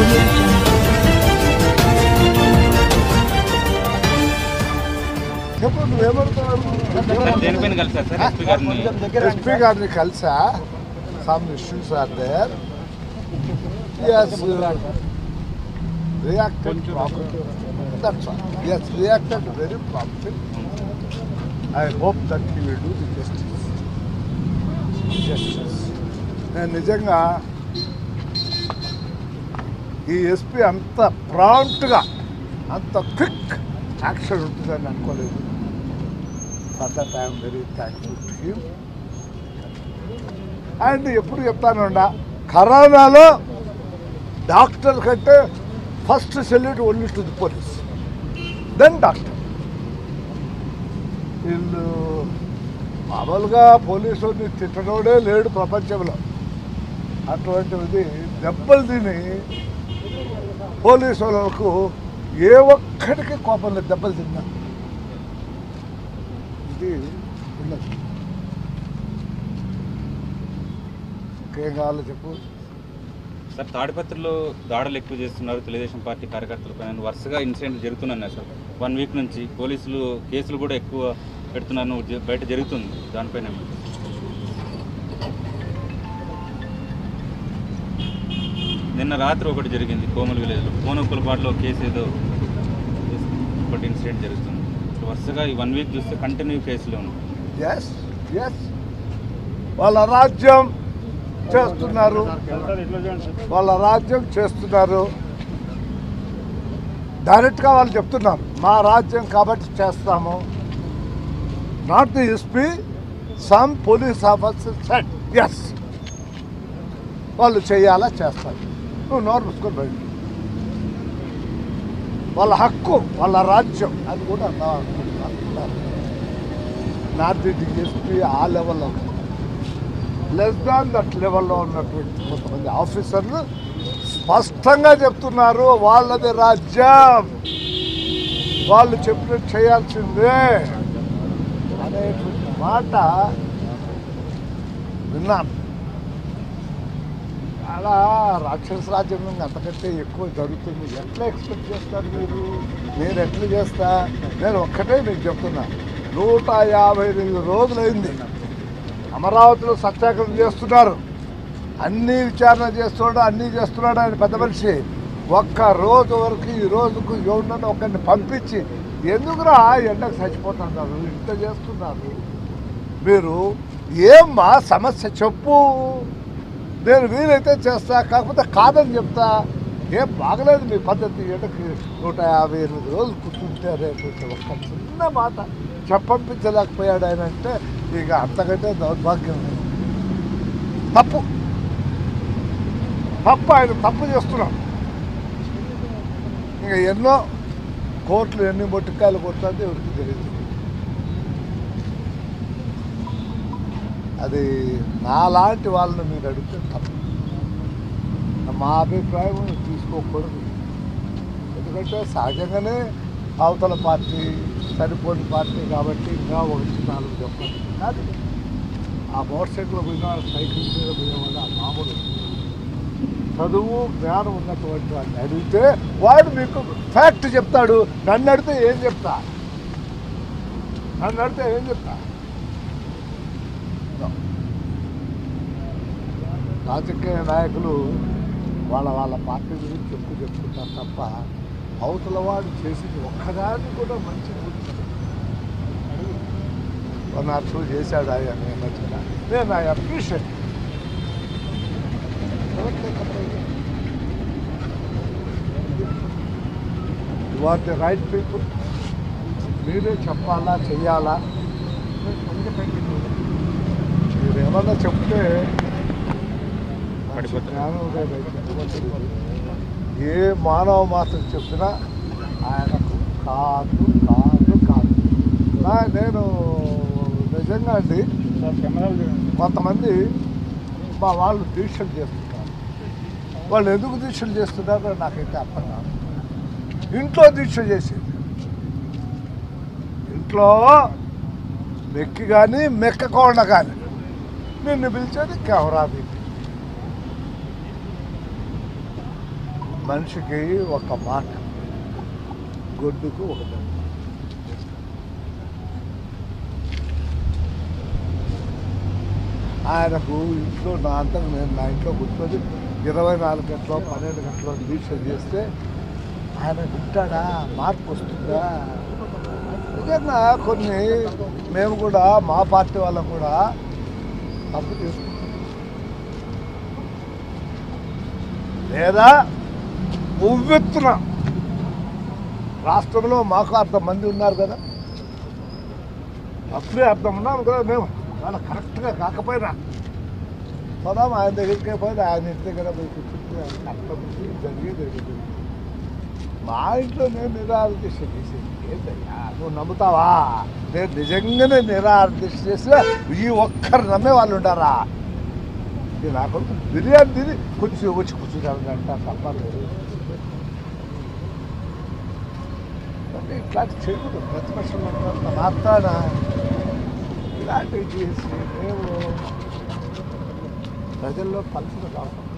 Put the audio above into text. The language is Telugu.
చెప్పు నువ్వేమడుతున్నావు దేనిపైన కలిసారు సార్ ఎస్పీ గారిని ఎస్పీ గారిని కలిసా some issues are there S reacted that's S reacted very promptly I hope that he will do the justice justice నేను నిజంగా ఈ ఎస్పీ అంత ప్రాంప్ట్గా అంత క్విక్ యాక్షన్ ఉంటుందని అనుకోలేదు for that I'm very thankful to him and ఎప్పుడు చెప్తానుండా కరోనాలో డాక్టర్ కంటే first salute only to the police then doctor వీళ్ళు మామూలుగా పోలీసుని తిట్టడోడే లేడు ప్రపంచంలో అటువంటిది దెబ్బలు తిని పోలీసు వాళ్ళకు ఏ ఒక్కడికి కోపం లేదు దెబ్బలు తిన్నా ఇది ఉన్నది ఇంకేం కావాలో చెప్పు సార్ తాడిపత్రిలో దాడులు ఎక్కువ చేస్తున్నారు తెలుగుదేశం పార్టీ కార్యకర్తలపైన వరుసగా ఇన్సిడెంట్ జరుగుతున్నాయి సార్ వన్ వీక్ నుంచి పోలీసులు కేసులు కూడా ఎక్కువ పెడుతున్నారు జ- బయట జరుగుతుంది దానిపైన ఏమి? నిన్న రాత్రి ఒకటి జరిగింది కోమల్ విలేజ్లో కోనొక్కలపాడులో కేసు ఏదో ఒకటి ఇన్సిడెంట్ జరుగుతుంది వరుసగా ఈ వన్ వీక్ చూస్తే కంటిన్యూ కేసులు ఉన్నాయి ఎస్ ఎస్ వాళ్ళ రాజ్యం చేస్తున్నారు వాళ్ళ రాజ్యం చేస్తున్నారు డైరెక్ట్గా వాళ్ళు చెప్తున్నారు మా రాజ్యం కాబట్టి చేస్తాము not the SP some police officer set S వాళ్ళు చేయాలా చేస్తారు నువ్వు నోరు మూసుకొని బయట వాళ్ళ హక్కు వాళ్ళ రాజ్యం అది కూడా అన్నా అనుకుంటున్నారు నాట్ ది డిఎస్పీ ఆ లెవెల్లో లెస్ దాన్ దట్ లెవెల్లో ఉన్నటువంటి కొంతమంది ఆఫీసర్లు స్పష్టంగా చెప్తున్నారు వాళ్ళది రాజ్యం వాళ్ళు చెప్పినట్టు చేయాల్సిందే అనేటువంటి మాట విన్నాను అలా రాక్షస రాజ్యం అంతకంటే ఎక్కువ జరుగుతుంది ఎట్లా ఎక్స్పెక్ట్ చేస్తారు మీరు నేను ఎట్లా చేస్తా నేను ఒక్కటే మీకు చెప్తున్నా నూట యాభై ఎనిమిది రోజులైంది అమరావతిలో సత్యాగ్రహం చేస్తున్నారు అన్ని విచారణ చేస్తున్నాడు అన్నీ చేస్తున్నాడు ఆయన పెద్ద మనిషి ఒక్క రోజు వరకు ఈ రోజుకు ఎవరినన్నా ఒకరిని పంపించి ఎందుకురా ఎండకు చచ్చిపోతున్నారు ఇంత చేస్తున్నారు మీరు ఏమ్మా సమస్య చెప్పు నేను వీలైతే చేస్తా కాకపోతే కాదని చెప్తా ఏం బాగలేదు మీ పద్ధతి ఎండకి నూట యాభై ఎనిమిది రోజులు కూర్చుంటే అనేటువంటి ఒక్క చిన్న మాట చెప్పంపించలేకపోయాడు ఆయన అంటే ఇక అంతకంటే దౌర్భాగ్యం లేదు. తప్పు తప్పు ఆయన తప్పు చేస్తున్నాం ఇక ఎన్నో కోట్లు ఎన్ని మొట్టికాయలు కొడుతుంది ఎవరికి తెలియదు అది నాలాంటి వాళ్ళని మీరు అడిగితే తప్పు మా అభిప్రాయం తీసుకోకూడదు ఎందుకంటే సహజంగానే అవతల పార్టీ సరిపోని పార్టీ కాబట్టి ఇంకా ఒకటి నాలుగు చెప్పండి కాదు ఆ మోటార్ సైకిల్ పోయినా సైకిల్ మీద పోయేవాళ్ళు ఆ మామూలు చదువు జ్ఞానం ఉన్నటువంటి వాడిని అడిగితే వాడు మీకు ఫ్యాక్ట్ చెప్తాడు నన్ను అడిగితే ఏం చెప్తా నన్ను అడిగితే ఏం చెప్తా రాజకీయ నాయకులు వాళ్ళ వాళ్ళ పార్టీ గురించి ఎక్కువ చెప్తుంటారు తప్ప అవతల వాడు చేసింది ఒక్కదాన్ని కూడా మంచి వన్ ఆర్ టూ చేశాడు ఆయన నేను మధ్యన. నేను I appreciate you are the right people మీరే చెప్పాలా చెయ్యాలా మీరు ఏమన్నా చెప్తే పడిపోతారు. జ్ఞానోదయం అయితే ఏ మానవ మాత్రం చెప్పినా ఆయనకు కాదు కాదు కాదు నా- నేను నిజంగా అండి కొంతమంది మా వాళ్ళు దీక్షలు చేస్తుంటారు వాళ్ళు ఎందుకు దీక్షలు చేస్తున్నారో నాకైతే అర్థం కాదు ఇంట్లో దీక్ష చేసేది ఇంట్లో మెక్కి కానీ మెక్కకుండా కానీ నిన్ను పిలిచేది కెమెరా పెట్టి మనిషికి ఒక మాట గొడ్డుకు ఒక దెబ్బ ఆయనకు ఇంట్లో నా అంతా నేను నా ఇంట్లో కూర్చొని ఇరవై నాలుగు గంటలు పన్నెండు గంటలు దీక్ష చేస్తే ఆయన వింటాడా మార్పు వస్తుందా నిజంగా కొన్ని మేము కూడా మా పార్టీ వాళ్ళం కూడా తప్పు చేసుకుంటాం లేదా ఉవ్వెత్తున రాష్ట్రంలో మాకు అర్థం మంది ఉన్నారు కదా అప్పుడే అర్థం ఉన్నాం కదా మేము వాళ్ళ కరెక్ట్గా కాకపోయినా పోదాం ఆయన దగ్గరికి పోయి ఆయన ఇంటి దగ్గర పోయి కూర్చుంటే ఆయనకి అర్థం ఉంది, జరిగేది జరిగేది మా ఇంట్లో నేను నిరాదీక్ష చేసేది ఏంటయ్యా నువ్వు నమ్ముతావా నేను నిజంగానే నిరాదీక్ష చేస్తే ఈ ఒక్కరు నమ్మే వాళ్ళు ఉండారా ఇది నా కొడుకు బిర్యానీ తిని కొంచెం వచ్చి కూర్చుంటారు అంట తప్పలేదు అంటే ఇట్లాంటి చేయకూడదు ప్రతిపక్షం ఉన్నంత మాత్రాన ఇలాంటివి చేసి మేము ప్రజల్లో పలుకులు కావాలి